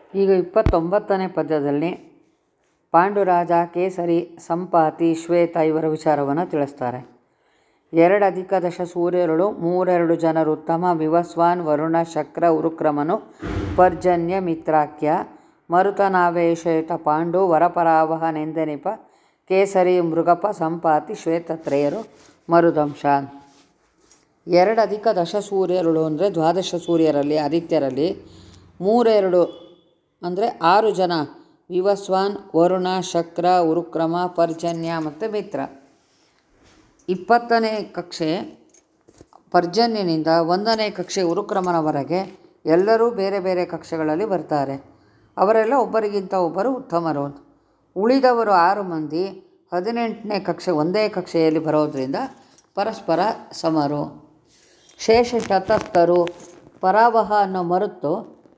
ಈಗ ಇಪ್ಪತ್ತೊಂಬತ್ತನೇ ಪದ್ಯದಲ್ಲಿ ಪಾಂಡುರಾಜ ಕೇಸರಿ ಸಂಪಾತಿ ಶ್ವೇತ ಇವರ ವಿಚಾರವನ್ನು ತಿಳಿಸ್ತಾರೆ ಎರಡು ಅಧಿಕ ದಶ ಸೂರ್ಯರುಳು ಮೂರೆರಡು ಜನರು ಉತ್ತಮ ವಿವಸ್ವಾನ್ ವರುಣ ಶಕ್ರ ಉರುಕ್ರಮನು ಪರ್ಜನ್ಯ ಮಿತ್ರಾಖ್ಯ ಮರುತನಾವೇಶಯುತ ಪಾಂಡು ವರಪರಾವಹನೆಂದೆನಿಪ ಕೇಸರಿ ಮೃಗಪ ಸಂಪಾತಿ ಶ್ವೇತತ್ರಯರು ಮರುದಂಶ ಎರಡು ಅಧಿಕ ದಶ ಸೂರ್ಯರುಳು ಅಂದರೆ ದ್ವಾದಶ ಸೂರ್ಯರಲ್ಲಿ ಆದಿತ್ಯರಲ್ಲಿ ಮೂರೆರಡು ಅಂದರೆ ಆರು ಜನ ವಿವಸ್ವಾನ್ ವರುಣ ಶಕ್ರ ಉರುಕ್ರಮ ಪರ್ಜನ್ಯ ಮತ್ತು ಮಿತ್ರ ಇಪ್ಪತ್ತನೇ ಕಕ್ಷೆ ಪರ್ಜನ್ಯನಿಂದ ಒಂದನೇ ಕಕ್ಷೆ ಉರುಕ್ರಮನವರೆಗೆ ಎಲ್ಲರೂ ಬೇರೆ ಬೇರೆ ಕಕ್ಷೆಗಳಲ್ಲಿ ಬರ್ತಾರೆ ಅವರೆಲ್ಲ ಒಬ್ಬರಿಗಿಂತ ಒಬ್ಬರು ಉತ್ತಮರು ಉಳಿದವರು ಆರು ಮಂದಿ ಹದಿನೆಂಟನೇ ಕಕ್ಷೆ ಒಂದೇ ಕಕ್ಷೆಯಲ್ಲಿ ಬರೋದರಿಂದ ಪರಸ್ಪರ ಸಮರು ಶೇಷ ಶತಸ್ಥರು ಪರಾವಹ ಅನ್ನೋ ಮರುತು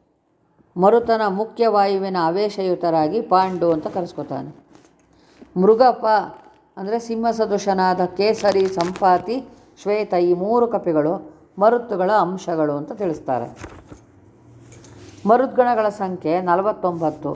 ಮರುತನ ಮುಖ್ಯ ವಾಯುವಿನ ಆವೇಶಯುತರಾಗಿ ಪಾಂಡು ಅಂತ ಕರೆಸ್ಕೊತಾನೆ ಮೃಗಪ ಅಂದರೆ ಸಿಂಹ ಸದೃಶನಾದ ಕೇಸರಿ ಸಂಪಾತಿ ಶ್ವೇತ ಈ ಮೂರು ಕಪಿಗಳು ಮರುತ್ತುಗಳ ಅಂಶಗಳು ಅಂತ ತಿಳಿಸ್ತಾರೆ ಮರುದ್ಗಣಗಳ ಸಂಖ್ಯೆ ನಲವತ್ತೊಂಬತ್ತು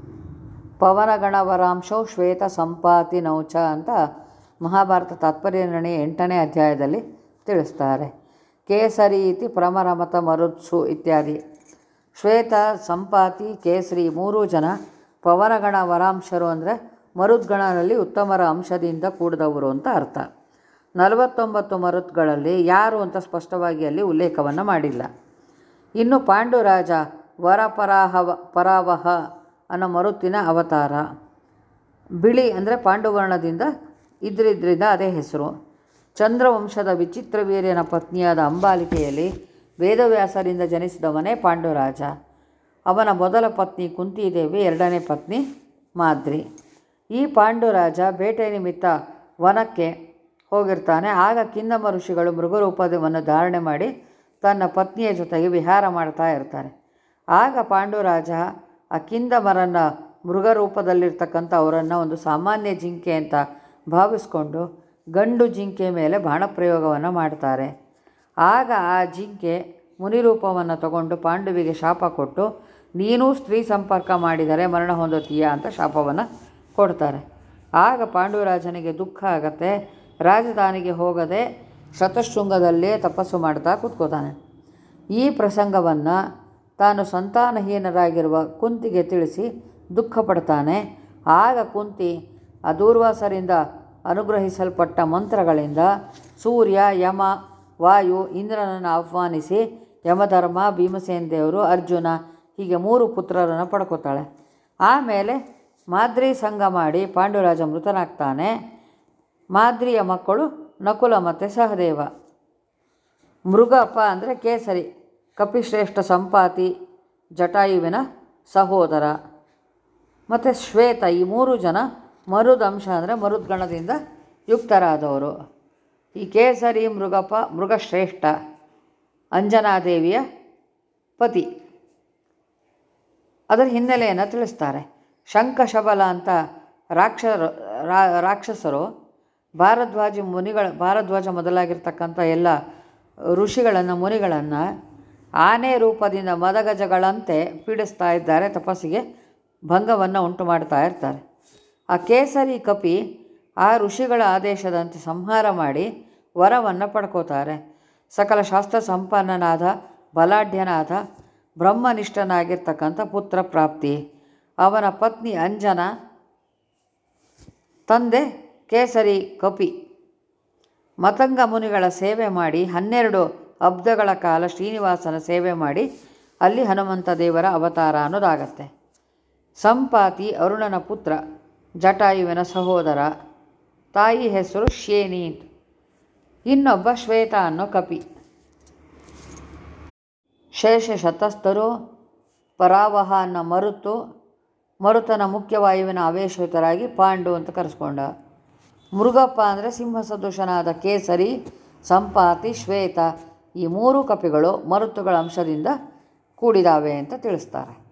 ಪವನಗಣವರಾಂಶವು ಶ್ವೇತ ಸಂಪಾತಿ ನೌಚ ಅಂತ ಮಹಾಭಾರತ ತಾತ್ಪರ್ಯ ನಿರ್ಣಯ ಎಂಟನೇ ಅಧ್ಯಾಯದಲ್ಲಿ ತಿಳಿಸ್ತಾರೆ ಕೇಸರಿ ಇತಿ ಪ್ರಮರಮತ ಮರುತ್ಸು ಇತ್ಯಾದಿ ಶ್ವೇತ ಸಂಪಾತಿ ಕೇಸರಿ ಮೂರೂ ಜನ ಪವನಗಣ ವರಾಂಶರು ಅಂದರೆ ಮರುದ್ಗಣದಲ್ಲಿ ಉತ್ತಮರ ಅಂಶದಿಂದ ಕೂಡಿದವರು ಅಂತ ಅರ್ಥ ನಲವತ್ತೊಂಬತ್ತು ಮರುತ್ಗಳಲ್ಲಿ ಯಾರು ಅಂತ ಸ್ಪಷ್ಟವಾಗಿ ಅಲ್ಲಿ ಉಲ್ಲೇಖವನ್ನು ಮಾಡಿಲ್ಲ ಇನ್ನು ಪಾಂಡುರಾಜ ವರಪರಾಹವ ಪರಾವಹ ಅನ್ನೋ ಮರುತ್ತಿನ ಅವತಾರ ಬಿಳಿ ಅಂದರೆ ಪಾಂಡುವರ್ಣದಿಂದ ಇದ್ರಿದ್ರಿಂದ ಅದೇ ಹೆಸರು ಚಂದ್ರವಂಶದ ವಿಚಿತ್ರ ವೀರ್ಯನ ಪತ್ನಿಯಾದ ಅಂಬಾಲಿಕೆಯಲ್ಲಿ ವೇದವ್ಯಾಸರಿಂದ ಜನಿಸಿದವನೇ ಪಾಂಡುರಾಜ ಅವನ ಮೊದಲ ಪತ್ನಿ ಕುಂತಿದೇವಿ ಎರಡನೇ ಪತ್ನಿ ಮಾದ್ರಿ ಈ ಪಾಂಡುರಾಜ ಬೇಟೆ ನಿಮಿತ್ತ ವನಕ್ಕೆ ಹೋಗಿರ್ತಾನೆ ಆಗ ಕಿಂದಮ ಋಷಿಗಳು ಮೃಗರೂಪದವನ್ನು ಧಾರಣೆ ಮಾಡಿ ತನ್ನ ಪತ್ನಿಯ ಜೊತೆಗೆ ವಿಹಾರ ಮಾಡ್ತಾ ಇರ್ತಾರೆ ಆಗ ಪಾಂಡುರಾಜ ಆ ಕಿಂದಮರನ್ನು ಮೃಗರೂಪದಲ್ಲಿರ್ತಕ್ಕಂಥ ಅವರನ್ನು ಒಂದು ಸಾಮಾನ್ಯ ಜಿಂಕೆ ಅಂತ ಭಾವಿಸ್ಕೊಂಡು ಗಂಡು ಜಿಂಕೆ ಮೇಲೆ ಬಾಣಪ್ರಯೋಗವನ್ನು ಮಾಡ್ತಾರೆ ಆಗ ಆ ಜಿಂಕೆ ಮುನಿರೂಪವನ್ನು ತಗೊಂಡು ಪಾಂಡುವಿಗೆ ಶಾಪ ಕೊಟ್ಟು ನೀನೂ ಸ್ತ್ರೀ ಸಂಪರ್ಕ ಮಾಡಿದರೆ ಮರಣ ಹೊಂದುತ್ತೀಯ ಅಂತ ಶಾಪವನ್ನು ಕೊಡ್ತಾರೆ ಆಗ ಪಾಂಡುರಾಜನಿಗೆ ದುಃಖ ಆಗತ್ತೆ ರಾಜಧಾನಿಗೆ ಹೋಗದೆ ಶತಶೃಂಗದಲ್ಲೇ ತಪಸ್ಸು ಮಾಡ್ತಾ ಕೂತ್ಕೋತಾನೆ ಈ ಪ್ರಸಂಗವನ್ನು ತಾನು ಸಂತಾನಹೀನರಾಗಿರುವ ಕುಂತಿಗೆ ತಿಳಿಸಿ ದುಃಖ ಪಡ್ತಾನೆ ಆಗ ಕುಂತಿ ಆ ದೂರ್ವಾಸರಿಂದ ಅನುಗ್ರಹಿಸಲ್ಪಟ್ಟ ಮಂತ್ರಗಳಿಂದ ಸೂರ್ಯ ಯಮ ವಾಯು ಇಂದ್ರನನ್ನು ಆಹ್ವಾನಿಸಿ ಯಮಧರ್ಮ ಭೀಮಸೇನ ದೇವರು ಅರ್ಜುನ ಹೀಗೆ ಮೂರು ಪುತ್ರರನ್ನು ಪಡ್ಕೋತಾಳೆ ಆಮೇಲೆ ಮಾದ್ರಿ ಸಂಘ ಮಾಡಿ ಪಾಂಡುರಾಜ ಮೃತನಾಗ್ತಾನೆ ಮಾದ್ರಿಯ ಮಕ್ಕಳು ನಕುಲ ಮತ್ತು ಸಹದೇವ ಮೃಗಪ್ಪ ಅಂದರೆ ಕೇಸರಿ ಕಪಿಶ್ರೇಷ್ಠ ಸಂಪಾತಿ ಜಟಾಯುವಿನ ಸಹೋದರ ಮತ್ತು ಶ್ವೇತ ಈ ಮೂರು ಜನ ಮರುದಂಶ ಅಂದರೆ ಮರುದ್ಗಣದಿಂದ ಯುಕ್ತರಾದವರು ಈ ಕೇಸರಿ ಮೃಗಪ್ಪ ಮೃಗಶ್ರೇಷ್ಠ ಅಂಜನಾದೇವಿಯ ಪತಿ ಅದರ ಹಿನ್ನೆಲೆಯನ್ನು ತಿಳಿಸ್ತಾರೆ ಶಂಖಶಬಲ ಅಂತ ರಾಕ್ಷ ರಾಕ್ಷಸರು ಭಾರದ್ವಾಜ ಮುನಿಗಳ ಭಾರದ್ವಾಜ ಮೊದಲಾಗಿರ್ತಕ್ಕಂಥ ಎಲ್ಲ ಋಷಿಗಳನ್ನು ಮುನಿಗಳನ್ನು ಆನೆ ರೂಪದಿಂದ ಮದಗಜಗಳಂತೆ ಪೀಡಿಸ್ತಾ ಇದ್ದಾರೆ ತಪಸ್ಸಿಗೆ ಭಂಗವನ್ನು ಉಂಟು ಮಾಡ್ತಾ ಇರ್ತಾರೆ ಆ ಕೇಸರಿ ಕಪಿ ಆ ಋಷಿಗಳ ಆದೇಶದಂತೆ ಸಂಹಾರ ಮಾಡಿ ವರವನ್ನು ಪಡ್ಕೋತಾರೆ ಸಕಲ ಶಾಸ್ತ್ರ ಸಂಪನ್ನನಾದ ಬಲಾಢ್ಯನಾದ ಬ್ರಹ್ಮನಿಷ್ಠನಾಗಿರ್ತಕ್ಕಂಥ ಪುತ್ರ ಪ್ರಾಪ್ತಿ ಅವನ ಪತ್ನಿ ಅಂಜನ ತಂದೆ ಕೇಸರಿ ಕಪಿ ಮತಂಗ ಮುನಿಗಳ ಸೇವೆ ಮಾಡಿ ಹನ್ನೆರಡು ಅಬ್ದಗಳ ಕಾಲ ಶ್ರೀನಿವಾಸನ ಸೇವೆ ಮಾಡಿ ಅಲ್ಲಿ ಹನುಮಂತ ದೇವರ ಅವತಾರ ಅನ್ನೋದಾಗತ್ತೆ ಸಂಪಾತಿ ಅರುಣನ ಪುತ್ರ ಜಟಾಯುವಿನ ಸಹೋದರ ತಾಯಿ ಹೆಸರು ಶೇನಿ ಇನ್ನೊಬ್ಬ ಶ್ವೇತ ಅನ್ನೋ ಕಪಿ ಶೇಷ ಶತಸ್ಥರು ಪರಾವಹ ಅನ್ನೋ ಮರುತು ಮರುತನ ಮುಖ್ಯವಾಯುವಿನ ಆವೇಶಯುತರಾಗಿ ಪಾಂಡು ಅಂತ ಕರೆಸ್ಕೊಂಡ ಮೃಗಪ್ಪ ಅಂದರೆ ಸಿಂಹ ಸದೃಶನಾದ ಕೇಸರಿ ಸಂಪಾತಿ ಶ್ವೇತ ಈ ಮೂರು ಕಪಿಗಳು ಮರುತ್ತುಗಳ ಅಂಶದಿಂದ ಕೂಡಿದಾವೆ ಅಂತ ತಿಳಿಸ್ತಾರೆ